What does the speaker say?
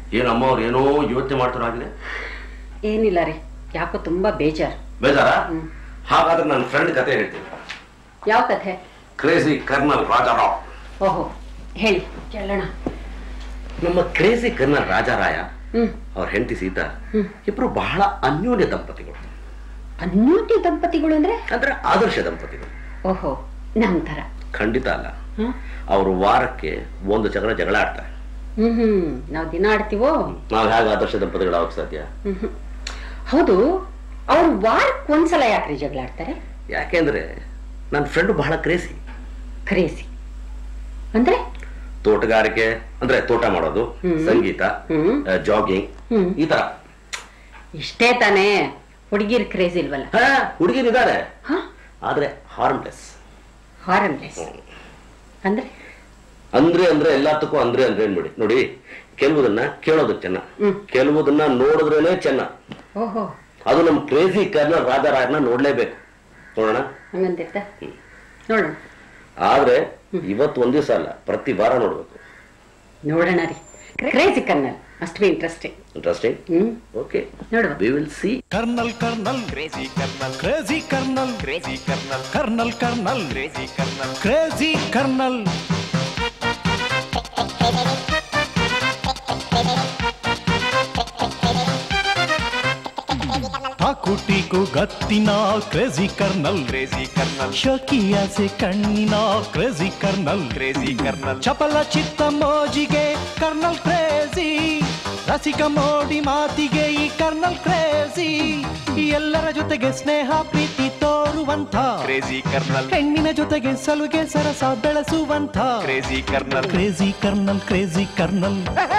ಏನಮ್ಮ ಅವ್ರು ಏನೋ ಯೋಚನೆ ಮಾಡ್ತಾರಾಗಿದೆ ಏನಿಲ್ಲ ರೀ ಯಾಕೋ ತುಂಬಾ ಬೇಜಾರು ಬೇಜಾರ ಹ್ಮ್. ಹಾಗಾದ್ರೆ ನನ್ನ ಫ್ರೆಂಡ್ ಕತೆ ಹೇಳ್ತೀನಿ ಯಾವ ಕಥೆ ಕ್ರೇಜಿ ಕರ್ನಲ್ ರಾಜಾರಾವ್ ಓಹೋ ಹೇಳಿ ಕೇಳೋಣ ನಮ್ಮ ಕ್ರೇಜಿ ಕರ್ನಲ್ ರಾಜಾರಾಯ ಹ್ಮ್ ಅವ್ರ ಹೆಂಡತಿ ಸೀತಾ ಹ್ಮ್. ಇಬ್ರು ಬಹಳ ಅನ್ಯೋನ್ಯ ದಂಪತಿಗಳು ಅನ್ಯೂಟಿ ದಂಪತಿಗಳು ಅಂದ್ರೆ ಅಂದ್ರೆ ಆದರ್ಶ ದಂಪತಿಗಳು ಓಹೋ ನಮ್ ತರ ಖಂಡಿತ ಅಲ್ಲ ಹ್ಮ್ ಅವರು ವಾರಕ್ಕೆ ಒಂದು ಜಗಳ ಜಗಳ ಆಡ್ತಾರೆ ಹ್ಮ್ ಹ್ಮ್ ನಾವ್ ದಿನ ಆಡ್ತೀವೋ ನಾವು ಹೇಗೆ ಆದರ್ಶ ದಂಪತಿಗಳು ಆಗೋಕ್ ಸಾಧ್ಯ ಹ್ಮ್ ಹ್ಮ್. ಹೌದು ಅವ್ರು ವಾರಕ್ಕೆ ಒಂದ್ಸಲ ಯಾಕ್ರಿ ಜಗಳ ಆಡ್ತಾರೆ ಯಾಕೆಂದ್ರೆ ನನ್ನ ಫ್ರೆಂಡ್ ಬಹಳ ಕ್ರೇಜಿ ಕ್ರೇಸಿ ಅಂದ್ರೆ ತೋಟಗಾರಿಕೆ ಅಂದ್ರೆ ತೋಟ ಮಾಡೋದು ಹ್ಮ್. ಸಂಗೀತ ಹ್ಮ್. ಜಾಗಿಂಗ್ ಹ್ಮ್. ಈ ತರ ಇಷ್ಟೇ ತಾನೇ ಹುಡುಗಿರ್ ಕ್ರೇಜ್ ಇಲ್ವಲ್ಲ ಹುಡುಗಿರಿದ್ದಾರೆ ಹ ಆದ್ರೆ ಹಾರ್ಮ್ಲೆಸ್ ಹಾರಮ್ಲೆಸ್ ಅಂದ್ರೆ ಅಂದ್ರೆ ಅಂದ್ರೆ ಎಲ್ಲದಕ್ಕೂ ಅಂದ್ರೆ ಅಂದ್ರೆ ಅನ್ಬಿಡಿ ನೋಡಿ ಕೆಲವುದನ್ನ ಕೇಳೋದು ಚೆನ್ನ ಹ್ಮ್. ಕೆಲವುದನ್ನ ನೋಡಿದ್ರೇನೆ ಚೆನ್ನ ಓಹೋ ಅದು ನಮ್ ಕ್ರೇಜಿ ಕರ್ನಲ್ ರಾಜಾರಾಯನ ನೋಡ್ಲೇಬೇಕು ನೋಡೋಣ ಹಂಗಂತಿರ್ತ ನೋಡೋಣ ಆದ್ರೆ ಇವತ್ತು ಒಂದ್ ದಿವಸ ಅಲ್ಲ ಪ್ರತಿ ವಾರ ನೋಡ್ಬೇಕು ನೋಡೋಣ ರೀ crazy colonel must be interesting interesting hmm okay ನೋಡುವ we will see colonel colonel crazy colonel crazy colonel crazy colonel colonel colonel crazy colonel crazy colonel ಠಾಕುಟಿಕು ಗತ್ತಿನ ಕ್ರೇಜಿ ಕರ್ನಲ್ ಕ್ರೇಜಿ ಕರ್ನಲ್ ಶಕಿಯಾಸೆ ಕಣ್ಣಿನ ಕ್ರೇಜಿ ಕರ್ನಲ್ ಕ್ರೇಜಿ ಕರ್ನಲ್ ಚಪಲ ಚಿತ್ತ ಮೋಜಿಗೆ kernel crazy ರಸಿಕ ಮೋಡಿ ಮಾತಿಗೆ ಈ ಕರ್ನಲ್ ಕ್ರೇಜಿ ಎಲ್ಲರ ಜೊತೆಗೆ ಸ್ನೇಹ ಪ್ರೀತಿ ತೋರುವಂಥ ಕ್ರೇಜಿ ಕರ್ನಲ್ ಹೆಣ್ಣಿನ ಜೊತೆಗೆ ಸಲುಗೆ ಸರಸ ಬೆಳೆಸುವಂಥ crazy colonel crazy colonel crazy kernel